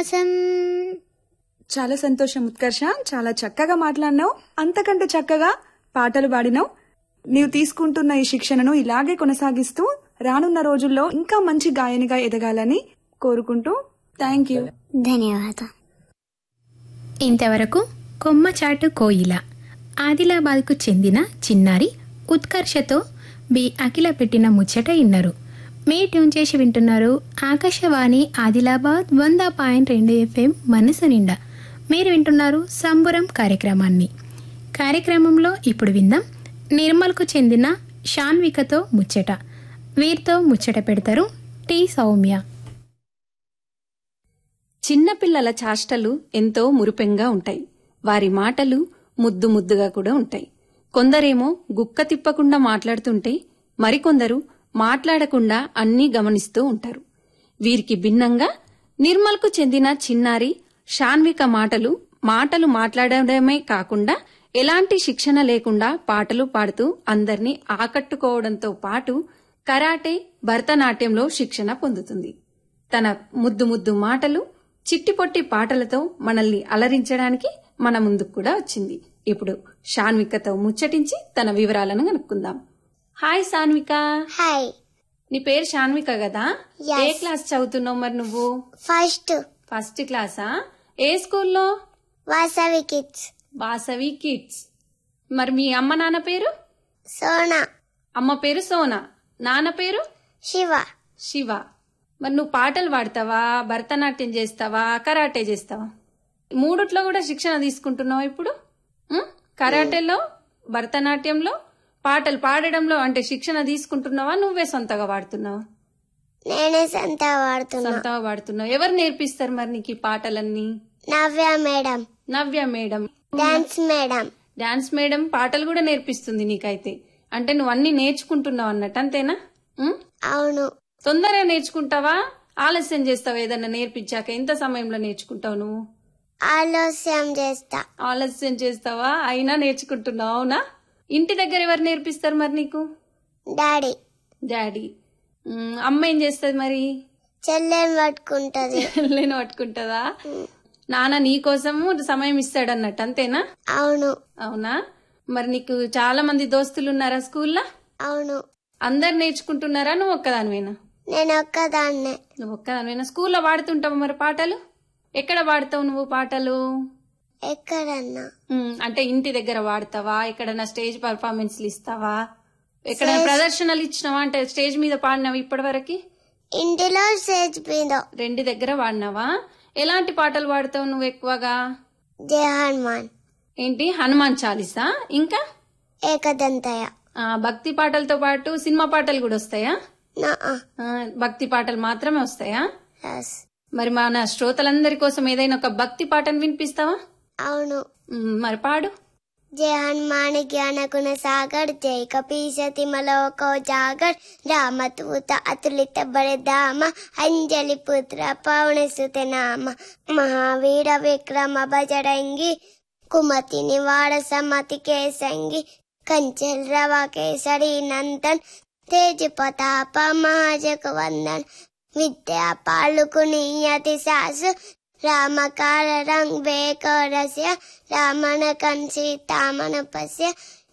సంతోషం చాలా సంతోషం ఉత్కర్ష చాలా చక్కగా మాట్లాడినావు అంతకంటే చక్కగా పాటలు పాడినావు నీవు తీసుకుంటున్న ఈ శిక్షణను ఇలాగే కొనసాగిస్తూ రానున్న రోజుల్లో ఇంకా మంచి గాయనిగా ఎదగాలని కోరుకుంటూ థ్యాంక్ యూ ధన్యవాదం ఇంతవరకు కొమ్మచాటు కోయిల ఆదిలాబాద్కు చెందిన చిన్నారి ఉత్కర్షతో బి అఖిల పెట్టిన ముచ్చట ఇన్నారు మీ ట్యూన్ చేసి వింటున్నారు ఆకాశవాణి ఆదిలాబాద్ వంద పాయింట్ రెండు ఎఫ్ఎం మనసు నిండా మీరు వింటున్నారు సంబురం కార్యక్రమాన్ని కార్యక్రమంలో ఇప్పుడు విందాం నిర్మల్కు చెందిన షాన్వికతో ముచ్చట వీరితో ముచ్చట పెడతారు టి సౌమ్య చిన్నపిల్లల చాష్టలు ఎంతో మురిపెంగా ఉంటాయి వారి మాటలు ముద్దు ముద్దుగా కూడా ఉంటాయి కొందరేమో గుక్క తిప్పకుండా మాట్లాడుతుంటే మరికొందరు మాట్లాడకుండా అన్నీ గమనిస్తూ ఉంటారు వీరికి భిన్నంగా నిర్మల్కు చెందిన చిన్నారి షాన్విక మాటలు మాటలు మాట్లాడడమే కాకుండా ఎలాంటి శిక్షణ లేకుండా పాటలు పాడుతూ అందర్నీ ఆకట్టుకోవడంతో పాటు కరాటే భరతనాట్యంలో శిక్షణ పొందుతుంది తన ముద్దు ముద్దు మాటలు చిట్టిపొట్టి పాటలతో మనల్ని అలరించడానికి మన ముందుకు కూడా వచ్చింది ఇప్పుడు షాన్వికతో ముచ్చటించి తన వివరాలను కనుక్కుందాం హాయ్ సాన్విక హాయ్ నీ పేరు షాన్విక కదా Yes. ఏ క్లాస్ చదువుతున్నావు మరి నువ్వు ఫస్ట్ ఫస్ట్ క్లాసా ఏ స్కూల్లో వాసవి కిడ్స్ వాసవి కిడ్స్ మరి మీ అమ్మ నాన్న పేరు సోనా అమ్మ పేరు సోనా నాన్న పేరు శివ శివ మరి నువ్వు పాటలు పాడతావా భరతనాట్యం చేస్తావా కరాటే చేస్తావా మూడిట్లో కూడా శిక్షణ తీసుకుంటున్నావా ఇప్పుడు ఉం? కరాటేలో భరతనాట్యంలో పాటలు పాడడంలో అంటే శిక్షణ తీసుకుంటున్నావా నువ్వే సొంతగా పాడుతున్నావా నేనే సంత వాడుతున్నా సొంతగా పాడుతున్నావు ఎవరు నేర్పిస్తారు మరి నీకు ఈ పాటలన్నీ Navya madam Navya madam dance madam dance madam పాటలు కూడా నేర్పిస్తుంది నీకైతే అంటే నువ్వు అన్ని నేర్చుకుంటున్నావు అన్నట్టు అంతేనా ఉం? అవును తొందరగా నేర్చుకుంటావా ఆలస్యం చేస్తావా ఏదన్నా నేర్పించాక ఎంత సమయంలో నేర్చుకుంటావు నువ్వు ఆలస్యం చేస్తా ఆలస్యం చేస్తావా అయినా నేర్చుకుంటున్నావు అవునా ఇంటి దగ్గర ఎవరు నేర్పిస్తారు మరి నీకు డాడీ డాడీ ఉమ్, అమ్మ ఏం చేస్తుంది మరి చెల్లెని పట్టుకుంటది చెల్లెని పట్టుకుంటుందా నాన్న నీ కోసము సమయం ఇస్తాడు అన్నట్టు అంతేనా అవును అవునా మరి నీకు చాలా మంది దోస్తులు ఉన్నారా స్కూల్లో అవును అందరు నేర్చుకుంటున్నారా నువ్వు ఒక్కదానివేనా నేను ఒక్కదాన్నే నువ్వు ఒక్కదానివేనా స్కూల్లో పాడుతుంటావు మరి పాటలు ఎక్కడ పాడతావు నువ్వు పాటలు ఎక్కడన్నా ఉమ్, అంటే ఇంటి దగ్గర వాడతావా ఎక్కడన్నా స్టేజ్ పర్ఫార్మెన్స్లు ఇస్తావా ఎక్కడైనా ప్రదర్శనలు ఇచ్చినావా అంటే స్టేజ్ మీద పాడినావా ఇప్పటి వరకు ఇంటిలో స్టేజ్ మీద రెండు దగ్గర వాడినావా ఎలాంటి పాటలు పాడతావు నువ్వు ఎక్కువగా జయ హనుమాన్ ఏంటి హనుమాన్ చాలీసా ఇంకా ఏకదంతయ ఆ, భక్తి పాటలతో పాటు సినిమా పాటలు కూడా వస్తాయా నా ఆ, భక్తి పాటలు మాత్రమే వస్తాయా ఎస్ మరి మన శ్రోతలందరి కోసం ఏదైనా ఒక భక్తి పాటను వినిపిస్తావా అవును ఉమ్, మరి పాడు జయ హనుమాన్ జ్ఞాన గుణ సాగర్ జయ కపీశతి మలోకో జాగర్ రామతూత అతులిత బరధామ అంజలి పుత్ర పవన సుత నామ మహావీర విక్రమ బజరంగి కుమతి నివార సమతి కేసంగి కంచెల్ రవ కేసరి నందన్ తేజ్ ప్రతాప మహాజగ వందన్ విద్యా పాలుకుని అతి సాసు రామకార రంగ్ వేకరస్య రామణ కన్ సీతామణ పశ్య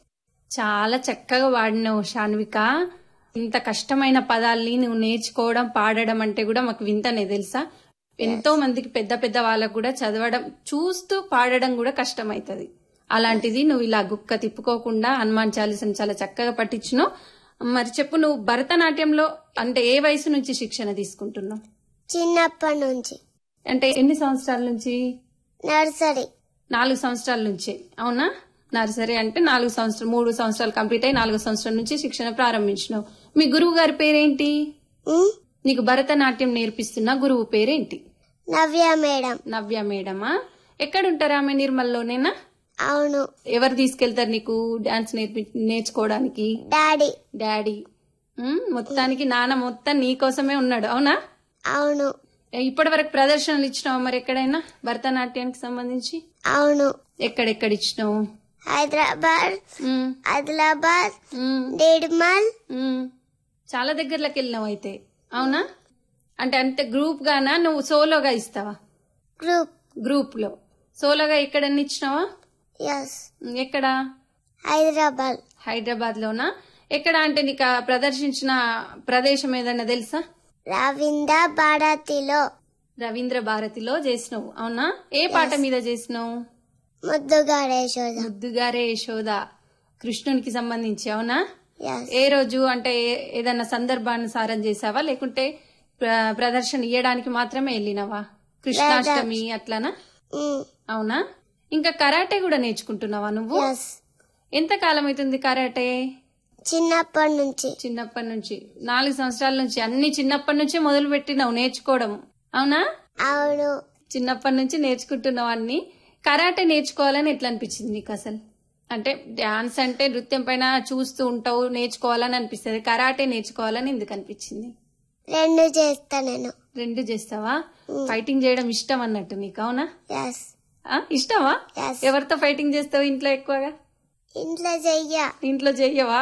చాలా చక్కగా వాడినావు శాన్విక ఇంత కష్టమైన పదాల్ని నువ్వు నేర్చుకోవడం పాడడం అంటే కూడా మాకు వింతనే తెలుసా ఎంతో మందికి పెద్ద పెద్ద వాళ్ళకు కూడా చదవడం చూస్తూ పాడడం కూడా కష్టమైతది అలాంటిది నువ్వు ఇలా గుక్క తిప్పుకోకుండా హనుమాన్ చాలీసని చాలా చక్కగా పట్టించును మరి చెప్పు నువ్వు భరతనాట్యంలో అంటే ఏ వయసు నుంచి శిక్షణ తీసుకుంటున్నావు చిన్నప్పటి నుంచి అంటే ఎన్ని సంవత్సరాల నుంచి నర్సరీ నాలుగు సంవత్సరాల నుంచి అవునా నర్సరీ అంటే నాలుగు సంవత్సరాలు మూడు సంవత్సరాలు కంప్లీట్ అయ్యి నాలుగు సంవత్సరాల నుంచి శిక్షణ ప్రారంభించినావు మీ గురువు గారి పేరేంటి ఉమ్, నీకు భరతనాట్యం నేర్పిస్తున్న గురువు పేరేంటి నవ్య మేడం నవ్య మేడమా ఎక్కడుంటారా ఆమె నిర్మల్లోనేనా అవును ఎవరు తీసుకెళ్తారు నీకు డాన్స్ నేర్పి నేర్చుకోవడానికి డాడీ డాడీ ఉమ్, మొత్తానికి నాన్న మొత్తం నీ కోసమే ఉన్నాడు అవునా అవును ఇప్పటి వరకు ప్రదర్శనలు ఇచ్చినావు మరి ఎక్కడైనా భరతనాట్యానికి సంబంధించి అవును ఎక్కడెక్కడ ఇచ్చినావు హైదరాబాద్ ఉమ్, ఆదిలాబాద్ ఉమ్. డిడ్మల్ మ్మ్. చాలా దగ్గరలోకి వెళ్ళినావు అయితే అవునా అంటే అంతే గ్రూప్ గానా నువ్వు సోలోగా ఇస్తావా గ్రూప్ గ్రూప్ లో సోలోగా ఎక్కడన్నా ఇచ్చినావా ఎస్ ఎక్కడ హైదరాబాద్ హైదరాబాద్ లోనా ఎక్కడ అంటే నీకు ఆ ప్రదర్శించిన ప్రదేశం ఏదన్నా తెలుసా రవీంద్ర భారతిలో రవీంద్ర భారతిలో చేసినావు అవునా ఏ పాట మీద చేసినావు ముద్దుగా రేషోద ముద్దుగారే యశోద కృష్ణునికి సంబంధించి అవునా ఎస్ ఏ రోజు అంటే ఏ- ఏదన్నా సందర్భానుసారం చేసావా లేకుంటే ప్ర- ప్రదర్శన ఇయ్యడానికి మాత్రమే వెళ్ళినావా కృష్ణాష్టమి అట్లానా అవునా ఇంకా కరాటే కూడా నేర్చుకుంటున్నావా నువ్వు ఎస్ ఎంత కాలం అవుతుంది కరాటే చిన్నప్పటి నుంచి చిన్నప్పటి నుంచి నాలుగు సంవత్సరాల నుంచి అన్ని చిన్నప్పటి నుంచే మొదలు పెట్టినావు నేర్చుకోవడం అవునా అవును చిన్నప్పటి నుంచి నేర్చుకుంటున్నావు అన్ని కరాటే నేర్చుకోవాలని ఎట్లా అనిపించింది నీకు అసలు అంటే డాన్స్ అంటే నృత్యం పైన చూస్తూ ఉంటావు నేర్చుకోవాలని అనిపిస్తుంది కరాటే నేర్చుకోవాలని ఎందుకు అనిపించింది రెండు చేస్తా నేను రెండు చేస్తావా ఫైటింగ్ చేయడం ఇష్టం అన్నట్టు నీకు అవునా ఎస్ ఆ, ఇష్టమా ఎస్ ఎవరితో ఫైటింగ్ చేస్తావు ఇంట్లో ఎక్కువగా ఇంట్లో చెయ్య ఇంట్లో చెయ్యవా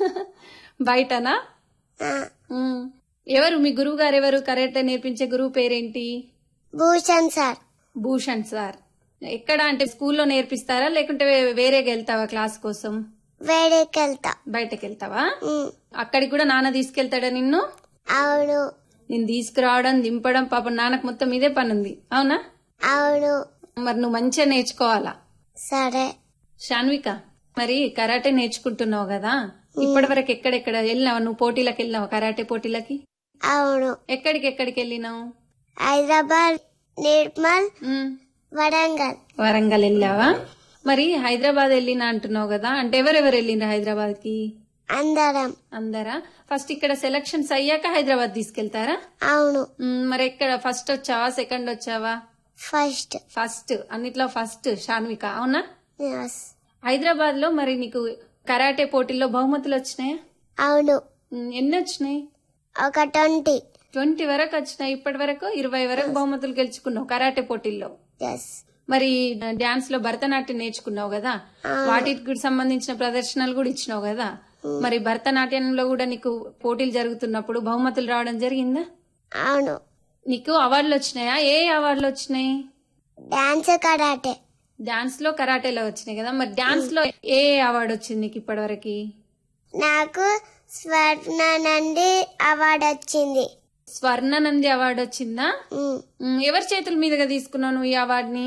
బయటనా ఆ, ఉమ్. ఎవరు మీ గురువు గారు ఎవరు కరాటే నేర్పించే గురువు పేరేంటి భూషణ్ సార్ భూషణ్ సార్ ఎక్కడ అంటే స్కూల్లో నేర్పిస్తారా లేకుంటే వే- వేరేగా వెళ్తావా క్లాస్ కోసం వేడికి వెళ్తా బయటకు వెళ్తావా ఉమ్, అక్కడికి కూడా నాన్న తీసుకెళ్తాడా నిన్ను అవును నేను తీసుకురావడం దింపడం పాపం నాన్నకు మొత్తం ఇదే పని ఉంది అవునా అవును మరి నువ్వు మంచిగా నేర్చుకోవాలా సరే శాన్విక మరి కరాటే నేర్చుకుంటున్నావు కదా ఇప్పటి వరకు ఎక్కడెక్కడ వెళ్ళినావా నువ్వు పోటీలకు వెళ్ళినావా కరాటే పోటీలకి అవును ఎక్కడికి ఎక్కడికి వెళ్ళినావు హైదరాబాద్ నిర్మల్ ఉమ్. వరంగల్ వరంగల్ వెళ్ళావా మరి హైదరాబాద్ వెళ్ళినా అంటున్నావు కదా అంటే ఎవరెవరు వెళ్ళిండ్రు హైదరాబాద్ కి అందరం అందరా ఫస్ట్ ఇక్కడ సెలక్షన్స్ అయ్యాక హైదరాబాద్ తీసుకెళ్తారా అవును మ్, మరి ఎక్కడ ఫస్ట్ వచ్చావా సెకండ్ వచ్చావా ఫస్ట్ ఫస్ట్ అన్నిట్లో ఫస్ట్ షాన్విక అవునా ఎస్ హైదరాబాద్ లో మరి నీకు కరాటే పోటీల్లో బహుమతులు వచ్చినాయా అవును మ్, ఎన్ని వచ్చినాయి ఒక ట్వంటీ ట్వంటీ వరకు వచ్చినాయి ఇప్పటి వరకు ఇరవై వరకు బహుమతులు గెలుచుకున్నావు కరాటే పోటీల్లో ఎస్ మరి డాన్స్ లో భరతనాట్యం నేర్చుకున్నావు కదా వాటికి సంబంధించిన ప్రదర్శనలు కూడా ఇచ్చినావు కదా మరి భరతనాట్యంలో కూడా నీకు పోటీలు జరుగుతున్నప్పుడు బహుమతులు రావడం జరిగిందా అవును నీకు అవార్డులు వచ్చినాయా ఏ అవార్డులు వచ్చినాయి డాన్స్ కరాటే డాన్స్ లో కరాటేలో వచ్చినాయి కదా మరి డాన్స్ లో ఏ అవార్డు వచ్చింది నీకు ఇప్పటివరకు నాకు స్వర్ణ నంది అవార్డు వచ్చింది స్వర్ణ నంది అవార్డు వచ్చిందా ఉమ్, ఉమ్, ఎవరి చేతుల మీదుగా తీసుకున్నావు నువ్వు ఈ అవార్డుని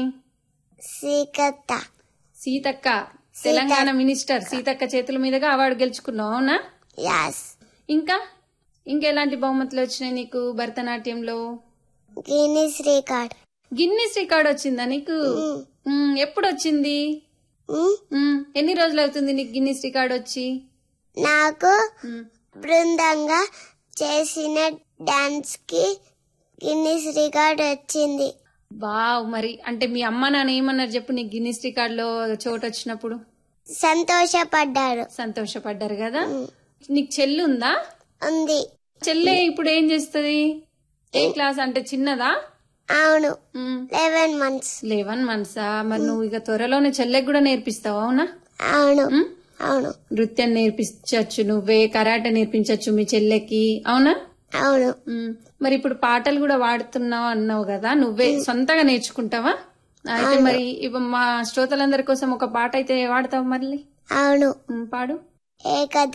సీకత్త సీతక్క తెలంగాణ మినిస్టర్ సీతక్క చేతుల మీదుగా అవార్డు గెలుచుకున్నావు అవునా యాస్ ఇంకా ఇంకెలాంటి బహుమతులు వచ్చినాయి నీకు భరతనాట్యంలో గిన్నీస్ రికార్డ్ గిన్నెస్ రికార్డ్ వచ్చిందా నీకు ఉమ్, ఎప్పుడు వచ్చింది ఉమ్, ఉమ్, ఎన్ని రోజులు అవుతుంది నీకు గిన్నెస్ రికార్డ్ వచ్చి నాకు ఉమ్, బృందంగా చేసిన డాన్స్ కి గిన్నీస్ రికార్డ్ వచ్చింది వావ్ మరి అంటే మీ అమ్మ నాన్న ఏమన్నారు చెప్పు నీకు గిన్నెస్ రికార్డ్ లో చోటు వచ్చినప్పుడు సంతోషపడ్డారు సంతోషపడ్డారు కదా నీకు చెల్లి ఉందా ఉంది చెల్లె ఇప్పుడు ఏం చేస్తుంది ఏ క్లాస్ అంటే చిన్నదా అవును లెవెన్ మంత్స్ లెవెన్ మంత్సా మరి నువ్వు ఇక త్వరలోనే చెల్లెకి కూడా నేర్పిస్తావు అవునా అవును ఉమ్? అవును నృత్యం నేర్పించచ్చు నువ్వే కరాటే నేర్పించచ్చు మీ చెల్లెకి అవునా అవును ఉమ్. మరి ఇప్పుడు పాటలు కూడా వాడుతున్నావు అన్నావు కదా నువ్వే సొంతగా నేర్చుకుంటావా అయితే మరి ఇవ్వ మా శ్రోతలందరి కోసం ఒక పాట అయితే వాడతావు మళ్ళీ అవును ఉమ్, పాడు ఏక